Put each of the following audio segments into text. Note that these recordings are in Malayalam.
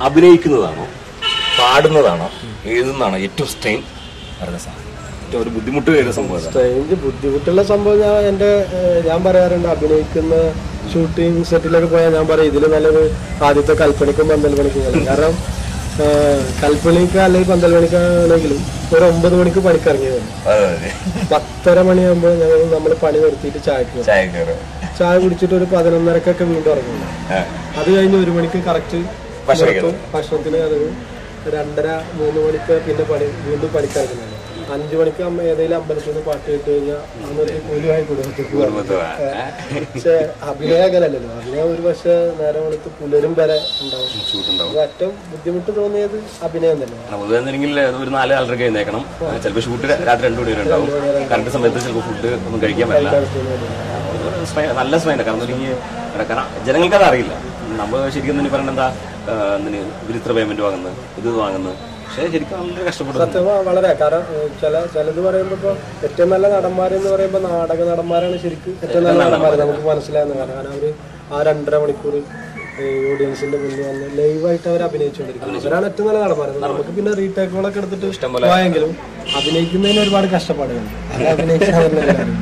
അഭിനയിക്കുന്നതാണോ പാടുന്നതാണോ എഴുതുന്നതാണോ ഏറ്റവും സ്ട്രെയിൻ വരുന്ന സാധനം ഏറ്റവും ഒരു ബുദ്ധിമുട്ട് വരുന്ന സംഭവം ഏതാ? സ്ട്രെയിഞ്ച് ബുദ്ധിമുട്ടുള്ള സംഭവം ഞാൻ എൻ്റെ ഏഹ്, ഞാൻ പറയാറുണ്ട് അഭിനയിക്കുന്ന ഷൂട്ടിംഗ് സെറ്റിലൊക്കെ പോയാൽ ഞാൻ പറയും ഇതിൽ നല്ലത് ആദ്യത്തെ കൽപ്പണിക്കും പന്തൽ പണിക്കും കളി. കാരണം ഏഹ്, കൽപ്പണിക്ക് അല്ലെങ്കിൽ പന്തൽ പണിക്കാണെങ്കിലും ഒരു ഒമ്പത് മണിക്ക് പണിക്കിറങ്ങി വരും അതെ അതെ പത്തര മണിയാകുമ്പോൾ ഞങ്ങൾ നമ്മൾ പണി നിർത്തിയിട്ട് ചായക്ക് പോകും ചായ കയറും ചായ കുടിച്ചിട്ട് ഒരു പതിനൊന്നരക്കൊക്കെ വീണ്ടും ഇറങ്ങുന്നു അത് കഴിഞ്ഞ് ഒരു മണിക്ക് കറക്റ്റ് ഭക്ഷണം ഭക്ഷണത്തിന് അത് രണ്ടര മൂന്ന് മണിക്ക് പിന്നെ പണി വീണ്ടും പണിക്കിറങ്ങുന്നത് അഞ്ചു മണിക്ക് അമ്മ ഏതെങ്കിലും അമ്പലത്തിൽ നിന്ന് പാട്ട് കേട്ട് കഴിഞ്ഞാൽ അന്നൊരു കൂലിയായി കുടുംബത്തേക്ക് പോകും പക്ഷെ അഭിനയം അങ്ങനല്ലല്ലോ അഭിനയം ഒരു പക്ഷെ നേരം വെളുത്ത് പുലരും വരെ ഉണ്ടാവും ഷൂട്ടുണ്ടാവും അത് ഏറ്റവും ബുദ്ധിമുട്ട് തോന്നിയത് അഭിനയം തന്നെ പൊതുവെ എന്തെങ്കിൽ ഒരു നാല് ആളരൊക്കെ എഴുന്നേക്കണം ചിലപ്പോൾ ഷൂട്ട് രാത്രി രണ്ടു മണി വരെ ഉണ്ടാവും കറക്റ്റ് സമയത്ത് ചിലപ്പോൾ ഫുഡ് ഒന്നും കഴിക്കാൻ പറ്റില്ല ഒരു സ്ട്രെയിൻ- നല്ല സ്ട്രെയിൻ കാരണം ഈ കാരണം ജനങ്ങൾക്ക് അത് അറിയില്ല നമ്മൾ ശരിക്കും തന്നെ പറയണത് എന്താ ആ, എന്തിന് ഇവർ ഇത്ര പേയ്മെന്റ് വാങ്ങുന്നത് ഇത് വാങ്ങുന്നത് പക്ഷേ ശരിക്കും വളരെ കഷ്ടപ്പെടുന്നു സത്യം വളരെ കാരണം ഏഹ്, ചില ചിലത് പറയുമ്പോ ഇപ്പൊ ഏറ്റവും നല്ല നടന്മാരെന്ന് പറയുമ്പോ നാടക നടന്മാരാണ് ശരിക്കും ഏറ്റവും നല്ല നടന്മാർ നമുക്ക് മനസ്സിലാകുന്ന കാരണം കാരണം അവര് ആ രണ്ടര മണിക്കൂർ ഓഡിയൻസിന്റെ മുന്നിൽ വന്ന് ലൈവായിട്ട് അവർ അഭിനയിച്ചുകൊണ്ടിരിക്കുന്നത് അവരാണ് ഏറ്റവും നല്ല നടന്മാർ നമുക്ക് പിന്നെ റീടേക്കുകളൊക്കെ എടുത്തിട്ട് പോയെങ്കിലും അഭിനയിക്കുന്നതിന് ഒരുപാട് കഷ്ടപ്പാടുകളുണ്ട് അത് അഭിനയിച്ചാൽ തന്നെ കാര്യം.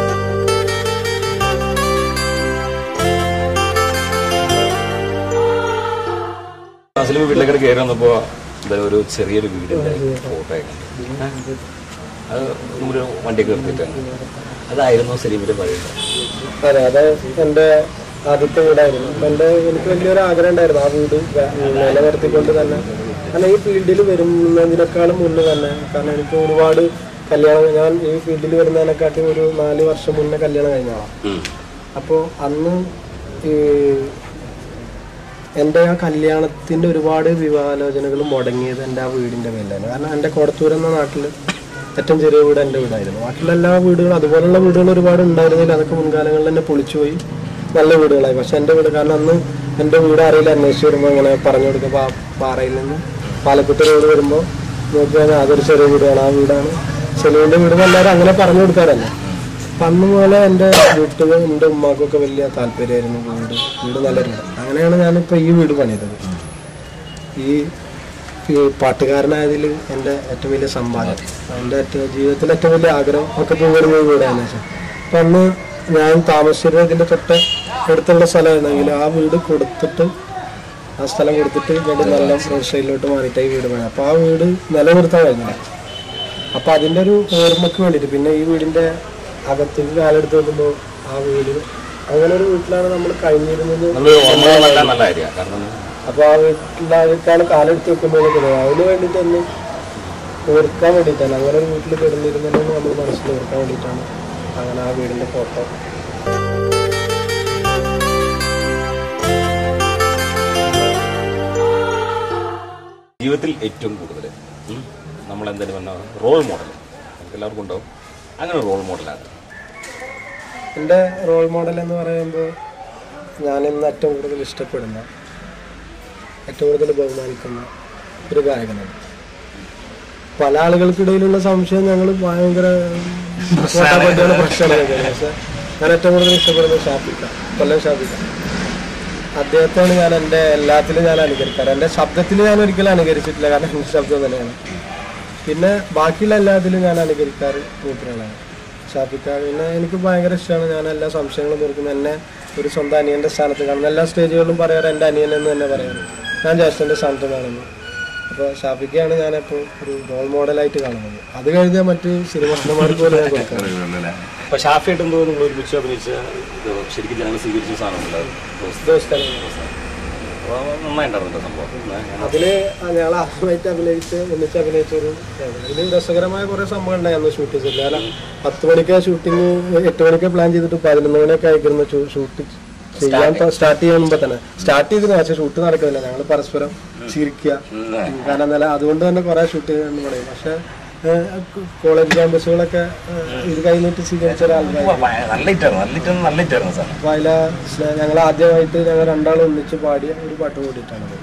അസലും വീട്ടിലേക്ക് കയറി വന്നപ്പോ എന്തായാലും ഒരു ചെറിയൊരു വീടിന്റെ ഫോട്ടോ ഒക്കെ കണ്ടു. അത് നമ്മുടെ വണ്ടിയൊക്കെ എടുത്തിട്ടാണ് അതായിരുന്നു സലീമിന്റെ പറയുന്നത് അതെ അത് എന്റെ ആദ്യത്തെ വീടായിരുന്നു അപ്പൊ എന്റെ എനിക്ക് വലിയൊരു ആഗ്രഹം ഉണ്ടായിരുന്നു ആ വീട് വ- നിലനിർത്തിക്കൊണ്ട് തന്നെ കാരണം ഈ ഫീൽഡിൽ വരുന്നതിനേക്കാളും മുന്നേ തന്നെ കാരണം എനിക്ക് ഒരുപാട് കല്യാണം ഞാൻ ഈ ഫീൽഡിൽ വരുന്നതിനെക്കാട്ടി ഒരു നാല് വർഷം മുന്നേ കല്യാണം കഴിഞ്ഞാളാണ് അപ്പോൾ അന്ന് ഈ എൻ്റെ ആ കല്യാണത്തിൻ്റെ ഒരുപാട് വിവാഹാലോചനകൾ മുടങ്ങിയത് എൻ്റെ ആ വീടിൻ്റെ പേരിലാണ് കാരണം എൻ്റെ കോടത്തൂർ എന്ന നാട്ടിൽ ഏറ്റവും ചെറിയ വീട് എൻ്റെ വീടായിരുന്നു ബാക്കിയുള്ള എല്ലാ വീടുകളും അതുപോലുള്ള വീടുകൾ ഒരുപാട് ഉണ്ടായിരുന്നില്ല അതൊക്കെ മുൻകാലങ്ങളിൽ തന്നെ പൊളിച്ചുപോയി നല്ല വീടുകളായി പക്ഷെ എൻ്റെ വീട് കാരണം അന്ന് എൻ്റെ വീട് അറിയില്ല അന്വേഷിച്ച് വരുമ്പോൾ ഇങ്ങനെ പറഞ്ഞു കൊടുക്കുക പാ പാറയിൽ നിന്ന് പാലക്കുട്ട റോഡ് വരുമ്പോൾ നോക്കിയാൽ അതൊരു ചെറിയ വീടാണ് ആ വീടാണ് ചെലവിൻ്റെ വീട് എല്ലാവരും അങ്ങനെ പറഞ്ഞു കൊടുക്കാറല്ലേ അപ്പൊ അന്ന് മുതലേ എൻ്റെ വീട്ടിൽ എൻ്റെ ഉമ്മാക്കൊക്കെ വലിയ താല്പര്യമായിരുന്നു വീട് വീട് നല്ല വീട് അങ്ങനെയാണ് ഞാനിപ്പോൾ ഈ വീട് പണിതത് ഈ ഈ പാട്ടുകാരനായതിൽ എൻ്റെ ഏറ്റവും വലിയ സമ്പാദ്യം എൻ്റെ ഏറ്റവും ജീവിതത്തിലെ ഏറ്റവും വലിയ ആഗ്രഹം ഒക്കെ പൂവിടുന്ന ഈ വീടാണെന്ന് വെച്ചാൽ അപ്പം അന്ന് ഞാൻ താമസിച്ചിരുന്ന ഇതിൻ്റെ തൊട്ട് അടുത്തുള്ള സ്ഥലമായിരുന്നെങ്കിൽ ആ വീട് കൊടുത്തിട്ട് ആ സ്ഥലം കൊടുത്തിട്ട് ഇവിടെ നല്ല റോഡ് സൈഡിലോട്ട് മാറിയിട്ട് ഈ വീട് പണി അപ്പോൾ ആ വീട് നിലനിർത്താൻ കഴിഞ്ഞില്ല അപ്പൊ അതിന്റെ ഒരു ഓർമ്മക്ക് വേണ്ടിട്ട് പിന്നെ ഈ വീടിന്റെ അകത്തേക്ക് കാലെടുത്ത് നോക്കുമ്പോൾ ആ വീട് അങ്ങനെ ഒരു വീട്ടിലാണ് നമ്മൾ കഴിഞ്ഞിരുന്നത് നല്ലൊരു ഓർമ്മ നല്ല നല്ല കാര്യമാണ് കാരണം അപ്പൊ ആ വീട്ടിലേക്കാണ് കാലെടുത്ത് വെക്കുമ്പോഴൊക്കെ അതിന് വേണ്ടിട്ട് ഒന്ന് ഓർക്കാൻ വേണ്ടിയിട്ടാണ് അങ്ങനെ ഒരു വീട്ടിൽ കിടന്നിരുന്നതെന്ന് നമ്മൾ മനസ്സിൽ ഓർക്കാൻ വേണ്ടിയിട്ടാണ് അങ്ങനെ ആ വീടിന്റെ ഫോട്ടോ ജീവിതത്തിൽ ഏറ്റവും കൂടുതൽ നമ്മൾ എന്തായാലും പറഞ്ഞ റോൾ മോഡൽ നമുക്ക് എല്ലാവർക്കും ഉണ്ടാവും അങ്ങനെ റോൾ മോഡലാണ് എൻ്റെ റോൾ മോഡൽ എന്ന് പറയുമ്പോൾ ഞാൻ ഇന്ന് ഏറ്റവും കൂടുതൽ ഇഷ്ടപ്പെടുന്ന ഏറ്റവും കൂടുതൽ ബഹുമാനിക്കുന്ന ഒരു ഗായകനാണ് പല ആളുകൾക്കിടയിലുള്ള സംശയം ഞങ്ങൾ ഭയങ്കര പ്രശ്നമാണ് പക്ഷെ ഞാൻ ഏറ്റവും കൂടുതൽ ഇഷ്ടപ്പെടുന്നത് ഷാഫിക്ക കൊല്ലം ഷാഫിക്ക അദ്ദേഹത്തെയാണ് ഞാൻ എൻ്റെ എല്ലാത്തിലും ഞാൻ അനുകരിക്കാറ് എൻ്റെ ശബ്ദത്തിൽ ഞാൻ ഒരിക്കലും അനുകരിച്ചിട്ടില്ല കാരണം എൻ്റെ ശബ്ദം തന്നെയാണ് പിന്നെ ബാക്കിയുള്ള എല്ലാത്തിലും ഞാൻ അനുകരിക്കാറ് മൂപ്പരാളാണ് ഷാഫിക്ക പിന്നെ എനിക്ക് ഭയങ്കര ഇഷ്ടമാണ് ഞാൻ എല്ലാ സംശയങ്ങളും തീർക്കുന്നത് എന്നെ ഒരു സ്വന്തം അനിയൻ്റെ സ്ഥാനത്ത് കാണുന്നത് എല്ലാ സ്റ്റേജുകളിലും പറയാറ് എൻ്റെ അനിയൻ എന്ന് തന്നെ പറയാറ് ഞാൻ ജ്യേഷ്ഠൻ്റെ സ്ഥാനത്ത് കാണുന്നു അപ്പോൾ ഷാഫിക്കയാണ് ഞാനിപ്പോൾ ഒരു റോൾ മോഡലായിട്ട് കാണുന്നത് അത് കഴിഞ്ഞാൽ മറ്റ് സിനിമ നടന്മാർക്ക് പോലും ഞാൻ കൊടുക്കാറ് അപ്പൊ ഷാഫിയായിട്ട് എന്തോ നിങ്ങൾ ഒരുമിച്ച് അഭിനയിച്ച ഇത് ശരിക്കും ജനങ്ങൾ സ്വീകരിച്ച സാധനമല്ല ദോസ്താണ് അപ്പോൾ നന്നായിട്ടുണ്ടായിരുന്നു സംഭവം ഞാൻ- അതില് ഞങ്ങൾ ആദ്യമായിട്ട് അഭിനയിച്ച് ഒന്നിച്ച് അഭിനയിച്ച ഒരു ഇതാണ്. ഇതിൽ രസകരമായ കുറെ സംഭവം ഉണ്ടായി അന്ന് ഷൂട്ട് ചെയ്തില്ല കാരണം പത്ത് മണിക്ക് ഷൂട്ടിങ് എട്ട് മണിക്ക് പ്ലാൻ ചെയ്തിട്ട് പതിനൊന്ന് മണിയൊക്കെ ആയിരുന്നു ഷൂട്ട് ചെയ്യാൻ സ്റ്റാർട്ട് ചെയ്യുമ്പോൾ തന്നെ സ്റ്റാർട്ട് ചെയ്തിരുന്നു പക്ഷെ ഷൂട്ട് നടക്കുന്നില്ല ഞങ്ങൾ പരസ്പരം ചിരിക്കുക കാരണം എന്നാലും അതുകൊണ്ട് തന്നെ കുറെ ഷൂട്ട് ചെയ്യാന്ന് പറയും പക്ഷെ കോളേജ് ക്യാമ്പസുകളൊക്കെ ഏഹ്, ഇത് കഴിഞ്ഞിട്ട് സ്വീകരിച്ച ഒരാൾക്കാർ ഭയ- നല്ല ഹിറ്റായിരുന്നു നല്ല ഹിറ്റായിരുന്നു നല്ല ഹിറ്റായിരുന്നു സാർ അപ്പൊ അതിലെ ഞങ്ങൾ ആദ്യമായിട്ട് ഞങ്ങൾ രണ്ടാളും ഒന്നിച്ച് പാടിയ ഒരു പാട്ട് കൂടിയിട്ടാണത്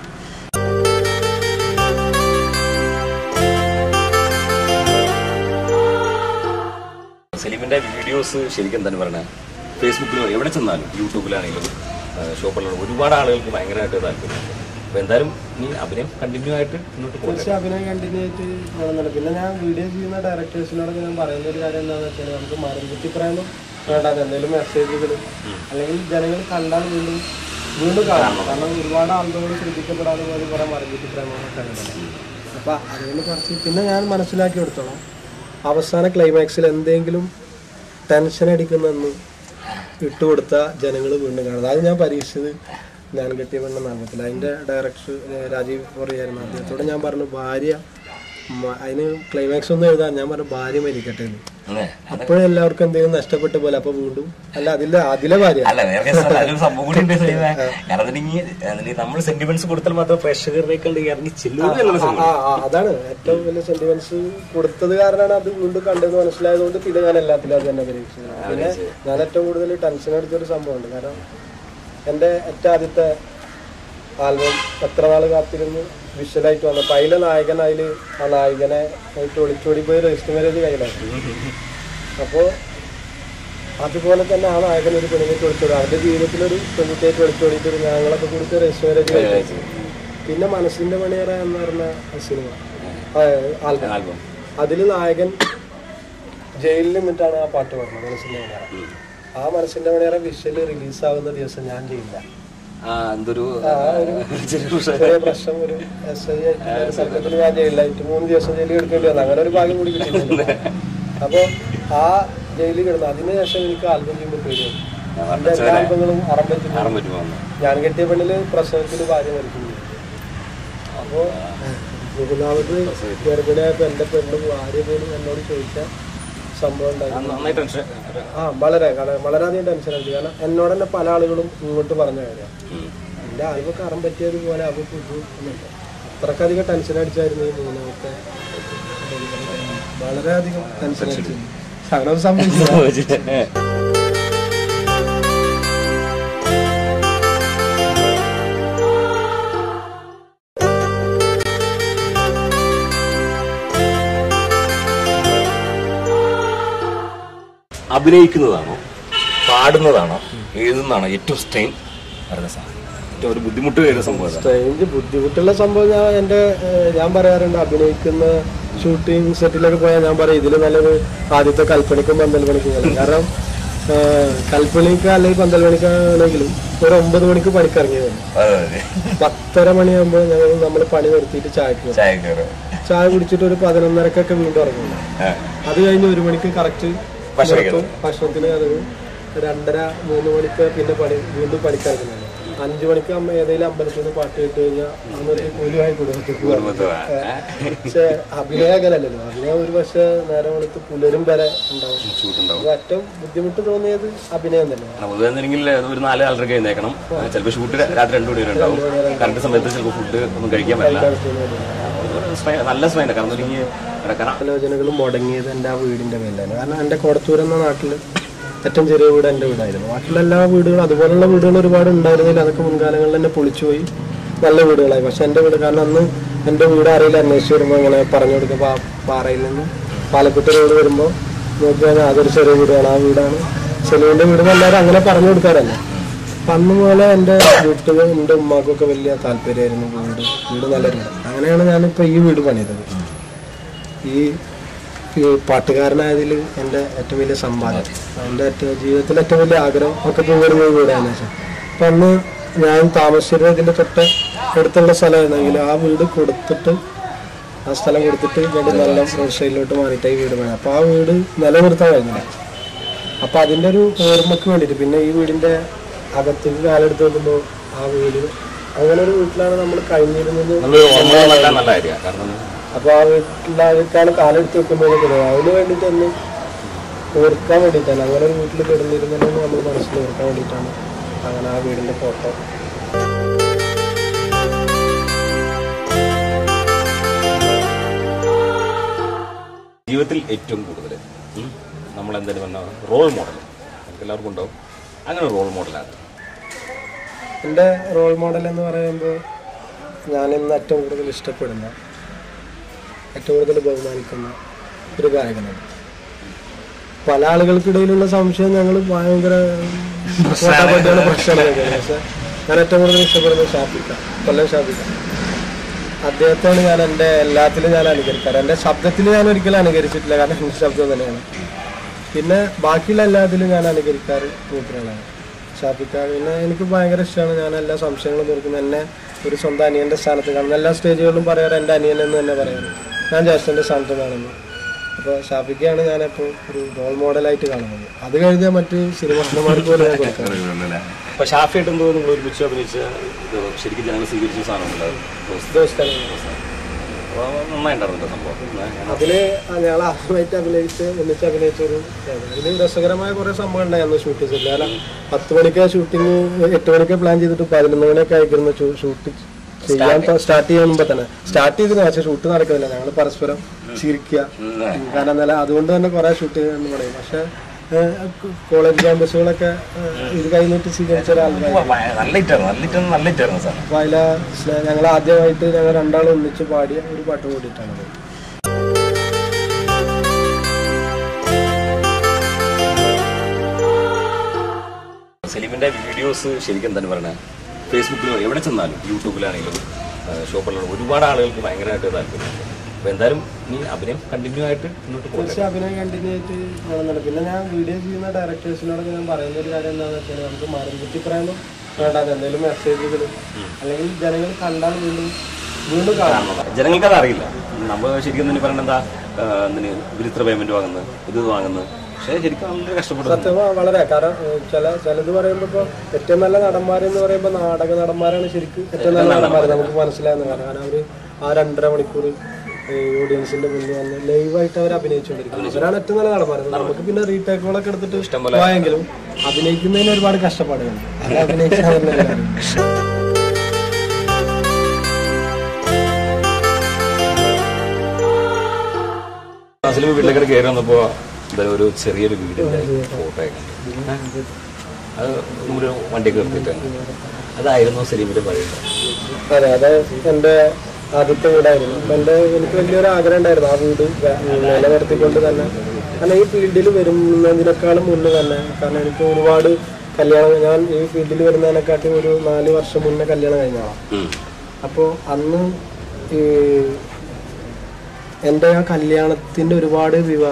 സലീമിന്റെ വീഡിയോസ് ശരിക്കും എന്താണ് പറയുന്നത് ഫേസ്ബുക്കിലോ എവിടെ ചെന്നാലും യൂട്യൂബിലാണെങ്കിലും ഷോപ്പിലാണെങ്കിലും ഒരുപാട് ആളുകൾക്ക് ഭയങ്കരമായിട്ട് താല്പര്യമുണ്ട് അപ്പൊ എന്തായാലും നീ അഭിനയം കണ്ടിന്യൂ ആയിട്ട് മുന്നോട്ട് പോകട്ടെ പക്ഷെ അഭിനയം കണ്ടിന്യൂ ആയിട്ട് വേണമെന്നില്ല പിന്നെ ഞാൻ വീഡിയോ ചെയ്യുന്ന ഡയറക്ടേഴ്സിനോടൊക്കെ ഞാൻ പറയുന്ന ഒരു കാര്യം എന്താണെന്ന് വെച്ചാൽ നമുക്ക് മരംകുത്തി പ്രേമം വേണ്ടാതെ എന്തെങ്കിലും മെസ്സേജുകൾ അല്ലെങ്കിൽ ജനങ്ങൾ കണ്ടാൽ വീണ്ടും വീണ്ടും കാണണം കാരണം ഒരുപാട് ആളുകളോട് ശ്രദ്ധിക്കപ്പെടാതെ പോലെ കുറെ മരംകുത്തി പ്രേമങ്ങളൊക്കെ ഉണ്ട് അപ്പൊ അതുകൊണ്ട് കുറച്ച് പിന്നെ ഞാൻ മനസ്സിലാക്കി കൊടുത്തോളാം അവസാന ക്ലൈമാക്സിൽ എന്തെങ്കിലും ടെൻഷൻ അടിക്കുന്നെന്ന് ഇട്ടുകൊടുത്ത ജനങ്ങൾ വീണ്ടും കാണുന്നത് അത് ഞാൻ പരീക്ഷിച്ചത് ഞാൻ കെട്ടിയ പെണ്ണ നാമത്തിൽ അതിന്റെ ഡയറക്ടർ രാജീവ് പറയായിരുന്നു അദ്ദേഹത്തോട് ഞാൻ പറഞ്ഞു ഭാര്യ മ- അതിന് ക്ലൈമാക്സ് ഒന്നും എഴുതാൻ ഞാൻ പറഞ്ഞു ഭാര്യ മരിക്കട്ടെ എന്ന് അങ്ങനെ. അപ്പോഴും എല്ലാവർക്കും എന്തെങ്കിലും നഷ്ടപ്പെട്ട പോലെ അപ്പൊ വീണ്ടും അല്ല അതിലെ അതിലെ ഭാര്യ അല്ല വേറെ കേസല്ല, അതിലൊരു സംഭവം കൂടി ഉണ്ട് സലീമേ. കാരണം അതിന് നമ്മൾ സെന്റിമെന്റ്സ് കൊടുത്താൽ മാത്രം പ്രേക്ഷകരിലേക്ക് ഇറങ്ങി ചെല്ലുന്നത് എന്നുള്ള ആ, സംഭവം ആ, അതാണ് ഏറ്റവും വലിയ സെന്റിമെന്റ്സ് കൊടുത്തത് കാരണമാണ് അത് വീണ്ടും കണ്ടത് മനസ്സിലായതുകൊണ്ട് പിന്നെ ഞാൻ എല്ലാത്തിലും അത് തന്നെ പരീക്ഷിച്ചത് പിന്നെ ഞാൻ ഏറ്റവും കൂടുതൽ ടെൻഷൻ അടിച്ചൊരു സംഭവമുണ്ട് കാരണം എൻ്റെ ഏറ്റവും ആദ്യത്തെ ആൽബം എത്ര നാൾ കാത്തിരുന്ന് വിഷ്വലായിട്ട് വന്നപ്പോൾ അതിലെ നായകൻ അതിൽ ആ നായകനെ ആയിട്ട് ഒളിച്ചോടി പോയി രജിസ്റ്റർ മാരേജ് കയ്യിലാക്കി അപ്പോൾ അതുപോലെ തന്നെ ആ നായകൻ ഒരു പെണ്ണിനെ ഒളിച്ചോടി അവരുടെ ജീവിതത്തിലൊരു പെൺകുട്ടിയായിട്ട് ഒളിച്ചോടിയിട്ട് ഒരു ഞങ്ങളൊക്കെ കൂടി രജിസ്റ്റർ മാരേജ് കഴിച്ചു പിന്നെ മനസ്സിന്റെ മണിയറ എന്ന് പറഞ്ഞ സിനിമ ആൽബം ആൽബം അതിൽ നായകൻ ജയിലിൽ നിന്നിട്ടാണ് ആ പാട്ട് പാടുന്നത് മനസ്സിന്റെ മണിയറ ആ മനസ്സിന്റെ മണിയറ വിഷ്വല് റിലീസ് ആവുന്ന ദിവസം ഞാൻ ചെയ്യില്ല ആ എന്തൊരു ചെറിയ ചെറിയ പ്രശ്നം ഒരു എസ് ഐ ആയിട്ട് സംഘത്തിൽ ഞാൻ ജയിലിലായിട്ട് മൂന്ന് ദിവസം ജയിലിൽ എടുക്കേണ്ടി വന്നു അങ്ങനെ ഒരു ഭാഗ്യം കൂടി കിട്ടിയിട്ടുണ്ട് അപ്പൊ ആ ജയിലിൽ കിടന്നു അതിനുശേഷം എനിക്ക് ആൽബം ചെയ്യുമ്പോൾ പേടിയായി എന്റെ എല്ലാ ആൽബങ്ങളും അറം പറ്റുന്നു ആറാൻ പറ്റുമോ എന്ന്. ഞാൻ കെട്ടിയ പെണ്ണില് പ്രസവത്തിൽ ഭാര്യ മരിക്കുന്നു അപ്പോ മൂന്നാമത് ഗർഭിണിയായപ്പോ എന്റെ പെണ്ണും ഭാര്യ പോലും എന്നോട് ചോദിച്ച സംഭവം ഉണ്ടായി ആ, നന്നായി ടെൻഷൻ ആ വളരെ കാരണം വളരെയധികം ടെൻഷൻ അടിച്ചു കാരണം എന്നോട് തന്നെ പല ആളുകളും ഇങ്ങോട്ട് പറഞ്ഞ കാര്യം എന്റെ ആൽബം കറം പറ്റിയത് പോലെ അവ പുതു എന്നുണ്ട് അത്രക്കധികം ടെൻഷൻ അടിച്ചായിരുന്നു ഈ മൂന്നാമത്തെ delivery time. വളരെയധികം ടെൻഷൻ അടിച്ചു അങ്ങനെ സംഭവിച്ചു അഭിനയിക്കുന്നതാണോ പാടുന്നതാണോ എഴുതുന്നതാണോ ഏറ്റവും സ്ട്രെയിൻ വരുന്ന സാധനം ഏറ്റവും ഒരു ബുദ്ധിമുട്ട് വരുന്ന സംഭവം ഏതാ? സ്ട്രേഞ്ച് ബുദ്ധിമുട്ടുള്ള സംഭവം ഞാൻ എൻ്റെ ഏഹ്, ഞാൻ പറയാറുണ്ട് അഭിനയിക്കുന്ന ഷൂട്ടിംഗ് സെറ്റിലൊക്കെ പോയാൽ ഞാൻ പറയും ഇതിൽ നല്ലത് ആദ്യത്തെ കൽപ്പണിക്കും പന്തൽ പണിക്കും കളി കാരണം ഏഹ്, കൽപ്പണിക്ക് അല്ലെങ്കിൽ പന്തൽ പണിക്കാണെങ്കിലും ഒരു ഒമ്പത് മണിക്ക് പണിക്കിറങ്ങി വരും അതെ, അതെ. പത്തര മണിയാകുമ്പോൾ ഞങ്ങൾ നമ്മൾ പണി നിർത്തിയിട്ട് ചായക്ക് പോകും ചായ കയറുക. ചായ കുടിച്ചിട്ട് ഒരു പതിനൊന്നരക്കൊക്കെ വീണ്ടും ഇറങ്ങുന്നു ആ. അത് കഴിഞ്ഞ് ഒരു മണിക്ക് കറക്റ്റ് ഭക്ഷണം നിർത്തും ഭക്ഷണത്തിന് അത് രണ്ടര മൂന്ന് മണിക്ക് പിന്നെ പണി വീണ്ടും പണിക്കിറങ്ങുന്നത് അഞ്ചു മണിക്ക് അമ്മ ഏതെങ്കിലും അമ്പലത്തിൽ നിന്ന് പാട്ട് കേട്ട് കഴിഞ്ഞാൽ അന്നൊരു കൂലിയായി കുടുംബത്തേക്ക് പോകും കുടുംബത്ത് വാ. പക്ഷെ അഭിനയം അങ്ങനല്ലല്ലോ അഭിനയം ഒരു പക്ഷെ നേരം വെളുത്ത് പുലരും വരെ ഉണ്ടാവും ഷൂട്ട് ഉണ്ടാവും അത് ഏറ്റവും ബുദ്ധിമുട്ട് തോന്നിയത് അഭിനയം തന്നെ പൊതുവെ എന്തെങ്കിൽ ഒരു നാല് ആളരൊക്കെ എഴുന്നേക്കണം ചിലപ്പോൾ ഷൂട്ട് രാത്രി രണ്ടു മണി വരെ ഉണ്ടാവും കറക്റ്റ് സമയത്ത് ചിലപ്പോൾ ഫുഡ് ഒന്നും കഴിക്കാൻ പറ്റില്ല ഒരു സ്മൈ- നല്ല സ്മൈന കാരണം ഒരുങ്ങി കിടക്കണം ആലോചനകൾ മുടങ്ങിയത് എൻ്റെ ആ വീടിന്റെ മേലാണ് കാരണം എൻ്റെ കോടത്തൂർ എന്ന നാട്ടിൽ ഏറ്റവും ചെറിയ വീട് എൻ്റെ വീടായിരുന്നു ബാക്കിയുള്ള എല്ലാ വീടുകളും അതുപോലുള്ള വീടുകൾ ഒരുപാട് ഉണ്ടായിരുന്നില്ല അതൊക്കെ മുൻകാലങ്ങളിൽ തന്നെ പൊളിച്ചുപോയി നല്ല വീടുകളായി പക്ഷെ എൻ്റെ വീട് കാരണം അന്ന് എൻ്റെ വീട് അറിയില്ല അന്വേഷിച്ച് വരുമ്പോൾ ഇങ്ങനെ പറഞ്ഞു കൊടുക്കുക പാ പാറയിൽ നിന്ന് പാലക്കുട്ടി റോഡ് വരുമ്പോൾ നോക്കിയാൽ അതൊരു ചെറിയ വീടാണ് ആ വീടാണ് ചെലവിൻ്റെ വീട് എല്ലാവരും അങ്ങനെ പറഞ്ഞു കൊടുക്കാറല്ലേ അപ്പം അന്ന് പോലെ എൻ്റെ വീട്ടിൽ എൻ്റെ ഉമ്മാക്കൊക്കെ വലിയ താല്പര്യമായിരുന്നു വീട് വീട് നല്ല വീട് അങ്ങനെയാണ് ഞാനിപ്പോൾ ഈ വീട് പണിതത് ഈ ഈ പാട്ടുകാരനായതിൽ എൻ്റെ ഏറ്റവും വലിയ സമ്പാദ്യം എൻ്റെ ഏറ്റവും ജീവിതത്തിലെ ഏറ്റവും വലിയ ആഗ്രഹം ഒക്കെ പൂവിടുന്ന വീടാണ് വെച്ചാൽ അപ്പം അന്ന് ഞാൻ താമസിച്ചിരുന്ന ഇതിൻ്റെ തൊട്ട് അടുത്തുള്ള സ്ഥലമായിരുന്നെങ്കിൽ ആ വീട് കൊടുത്തിട്ട് ആ സ്ഥലം കൊടുത്തിട്ട് വീണ്ടും നല്ല റോഡ് സൈഡിലോട്ട് മാറിയിട്ട് ഈ വീട് പണി അപ്പോൾ ആ വീട് നിലനിർത്താൻ കഴിഞ്ഞില്ല അപ്പം അതിൻ്റെ ഒരു ഓർമ്മയ്ക്ക് വേണ്ടിയിട്ട് പിന്നെ ഈ വീടിൻ്റെ അകത്തേക്ക് കാലെടുത്ത് നോക്കുമ്പോൾ ആ വീട് അങ്ങനെ ഒരു വീട്ടിലാണ് നമ്മൾ കഴിഞ്ഞിരുന്നത് നല്ലൊരു ഓർമ്മ നല്ല നല്ല കാര്യമാണ് കാരണം അപ്പൊ ആ വീട്ടിലേക്കാണ് കാലെടുത്ത് വെക്കുമ്പോഴൊക്കെ അതിന് വേണ്ടിയിട്ട് ഒന്ന് ഓർക്കാൻ വേണ്ടിയിട്ടാണ് അങ്ങനെ ഒരു വീട്ടിൽ കിടന്നിരുന്നല്ലോ നമ്മൾ മനസ്സിൽ ഓർക്കാൻ വേണ്ടിയിട്ടാണ് അങ്ങനെ ആ വീടിന്റെ ഫോട്ടോ ജീവിതത്തിൽ ഏറ്റവും കൂടുതൽ നമ്മൾ എന്തായാലും പറഞ്ഞ റോൾ മോഡൽ നമുക്ക് എല്ലാവർക്കും ഉണ്ടാവും അങ്ങനെ റോൾ മോഡലാണ് എൻ്റെ റോൾ മോഡൽ എന്ന് പറയുമ്പോൾ ഞാൻ ഇന്ന് ഏറ്റവും കൂടുതൽ ഇഷ്ടപ്പെടുന്ന ഏറ്റവും കൂടുതൽ ബഹുമാനിക്കുന്ന ഒരു ഗായകനാണ് പല ആളുകൾക്കിടയിലുള്ള സംശയം ഞങ്ങൾ ഭയങ്കര പ്രശ്നമാണ് പക്ഷെ ഞാൻ ഏറ്റവും കൂടുതൽ ഇഷ്ടപ്പെടുന്നത് ഷാഫിക്ക കൊല്ലം ഷാഫിക്ക അദ്ദേഹത്തെയാണ് ഞാൻ എൻ്റെ എല്ലാത്തിലും ഞാൻ അനുകരിക്കാറ് എൻ്റെ ശബ്ദത്തിൽ ഞാൻ ഒരിക്കലും അനുകരിച്ചിട്ടില്ല കാരണം എൻ്റെ ശബ്ദം തന്നെയാണ് പിന്നെ ബാക്കിയുള്ള എല്ലാത്തിലും ഞാൻ അനുകരിക്കാറ് മൂപ്പരാളാണ് ഷാഫിക്ക പിന്നെ എനിക്ക് ഭയങ്കര ഇഷ്ടമാണ് ഞാൻ എല്ലാ സംശയങ്ങളും തീർക്കുന്നത് എന്നെ ഒരു സ്വന്തം അനിയൻ്റെ സ്ഥാനത്ത് കാണുന്നത് എല്ലാ സ്റ്റേജുകളിലും പറയാറ് എൻ്റെ അനിയൻ എന്ന് തന്നെ പറയാറ് ഞാൻ ജ്യേഷ്ഠൻ്റെ സ്ഥാനത്ത് കാണുന്നു അപ്പോൾ ഷാഫിക്കയാണ് ഞാനിപ്പോൾ ഒരു റോൾ മോഡലായിട്ട് കാണുന്നത് അത് കഴിഞ്ഞാൽ മറ്റ് സിനിമ നടന്മാർക്ക് പോലും ഞാൻ കൊടുക്കാം അപ്പൊ ഷാഫിയായിട്ട് എന്തോ നിങ്ങൾ ഒരുമിച്ച് അഭിനയിച്ച ഇത് ശരിക്കും ജനങ്ങൾ സ്വീകരിച്ച സാധനമല്ല ദോസ്താണ് അപ്പോൾ നന്നായിട്ടുണ്ടായിരുന്നു സംഭവം ഞാൻ- അതില് ഞങ്ങൾ ആദ്യമായിട്ട് അഭിനയിച്ച് ഒന്നിച്ച് അഭിനയിച്ച ഒരു ഇതാണ്. അതില് രസകരമായ കുറെ സംഭവം ഉണ്ടായിരുന്നു ഷൂട്ട് ചെയ്തില്ല കാരണം പത്ത് മണിക്ക് ഷൂട്ടിങ് എട്ട് മണിക്ക് പ്ലാൻ ചെയ്തിട്ട് പതിനൊന്ന് മണിയൊക്കെ ആയിരുന്നു ഷൂട്ട് ചെയ്യാൻ സ്റ്റാർട്ട് ചെയ്യാൻ മുമ്പ് തന്നെ സ്റ്റാർട്ട് ചെയ്തിരുന്നു പക്ഷെ ഷൂട്ട് നടക്കുന്നില്ല ഞങ്ങൾ പരസ്പരം ചിരിക്കുക കാരണം എന്നാലും അതുകൊണ്ട് തന്നെ കുറെ ഷൂട്ട് എന്ന് പറയും പക്ഷെ കോളേജ് ക്യാമ്പസുകളൊക്കെ ഏഹ്, ഇത് കഴിഞ്ഞിട്ട് സ്വീകരിച്ച ഒരാൾക്കാർ ഭയ- നല്ല ഹിറ്റായിരുന്നു നല്ല ഹിറ്റായിരുന്നു നല്ല ഹിറ്റായിരുന്നു സാർ അപ്പൊ അതിലെ ഞങ്ങൾ ആദ്യമായിട്ട് ഞങ്ങൾ രണ്ടാളും ഒന്നിച്ച് പാടിയ ഒരു പാട്ട് കൂടിയിട്ടാണ് സലീമിന്റെ വീഡിയോസ് ശരിക്കും എന്താണ് പറയണേ ഫേസ്ബുക്കിലോ എവിടെ ചെന്നാലും യൂട്യൂബിലാണെങ്കിലും ഷോപ്പിലുള്ള ഒരുപാട് ആളുകൾക്ക് ഭയങ്കരമായിട്ട് താല്പര്യമുണ്ട് അപ്പൊ എന്തായാലും നീ അഭിനയം കണ്ടിന്യൂ ആയിട്ട് മുന്നോട്ട് പോകട്ടെ കുറച്ച് അഭിനയം കണ്ടിന്യൂ ആയിട്ട് വേണമെന്നുണ്ട് പിന്നെ ഞാൻ വീഡിയോ ചെയ്യുന്ന ഡയറക്ടേഴ്സിനോടൊക്കെ ഞാൻ പറയുന്ന ഒരു കാര്യം എന്താണെന്ന് വെച്ചാൽ നമുക്ക് മരംകുത്തി പറയുമ്പോൾ വേണ്ടാതെ എന്തെങ്കിലും മെസ്സേജുകൾ അല്ലെങ്കിൽ ജനങ്ങൾ കണ്ടാൽ വീണ്ടും വീണ്ടും കാണണം ജനങ്ങൾക്ക് അത് അറിയില്ല നമ്മൾ ശരിക്കും തന്നെ പറയണത് എന്താ ആ, എന്തിന് ഇവർ ഇത്ര പേയ്മെന്റ് വാങ്ങുന്നത് ഇത് വാങ്ങുന്നത് പക്ഷേ ശരിക്കും വളരെ കഷ്ടപ്പെടുന്നു സത്യം വളരെ കാരണം ഏഹ്, ചില ചിലത് പറയുമ്പോൾ ഇപ്പോൾ ഏറ്റവും നല്ല നടന്മാരെന്ന് പറയുമ്പോൾ നാടക നടന്മാരാണ് ശരിക്കും ഏറ്റവും നല്ല നടന്മാർ നമുക്ക് മനസ്സിലാകുന്ന കാരണം കാരണം അവർ ആ രണ്ടര മണിക്കൂർ ഓഡിയൻസിന്റെ മുന്നിൽ വന്ന് ലൈവായിട്ട് അവർ അഭിനയിച്ചുകൊണ്ടിരിക്കും അവരാണ് ഏറ്റവും നല്ല നടന്മാർ നമുക്ക് പിന്നെ റീടേക്കുകളൊക്കെ എടുത്തിട്ട് പോയെങ്കിലും അഭിനയിക്കുന്നതിന് ഒരുപാട് കഷ്ടപ്പാടുകളുണ്ട് അത് അഭിനയിച്ചാൽ തന്നെ കാര്യം. അസലും വീട്ടിലേക്ക് കയറി വന്നപ്പോ എന്തായാലും ഒരു ചെറിയൊരു വീടിന്റെ ഫോട്ടോ ഒക്കെ കണ്ടു. അത് നമ്മുടെ വണ്ടിയൊക്കെ നിർത്തിയിട്ടാണ് അതായിരുന്നു സലീമിന്റെ പറയുന്നത് അതെ അത് എൻ്റെ ആദ്യത്തെ വീടായിരുന്നു അപ്പൊ എൻ്റെ എനിക്ക് വലിയൊരു ആഗ്രഹം ഉണ്ടായിരുന്നു ആ വീട് വേ- നിലനിർത്തിക്കൊണ്ട് തന്നെ കാരണം ഈ ഫീൽഡിൽ വരുന്നതിനേക്കാളും മുന്നേ തന്നെ കാരണം എനിക്ക് ഒരുപാട് കല്യാണം ഞാൻ ഈ ഫീൽഡിൽ വരുന്നതിനെക്കാട്ടി ഒരു നാല് വർഷം മുന്നേ കല്യാണം കഴിഞ്ഞാളാണ് അപ്പോൾ അന്ന് ഈ എൻ്റെ ആ കല്യാണത്തിൻ്റെ ഒരുപാട് വിവാഹ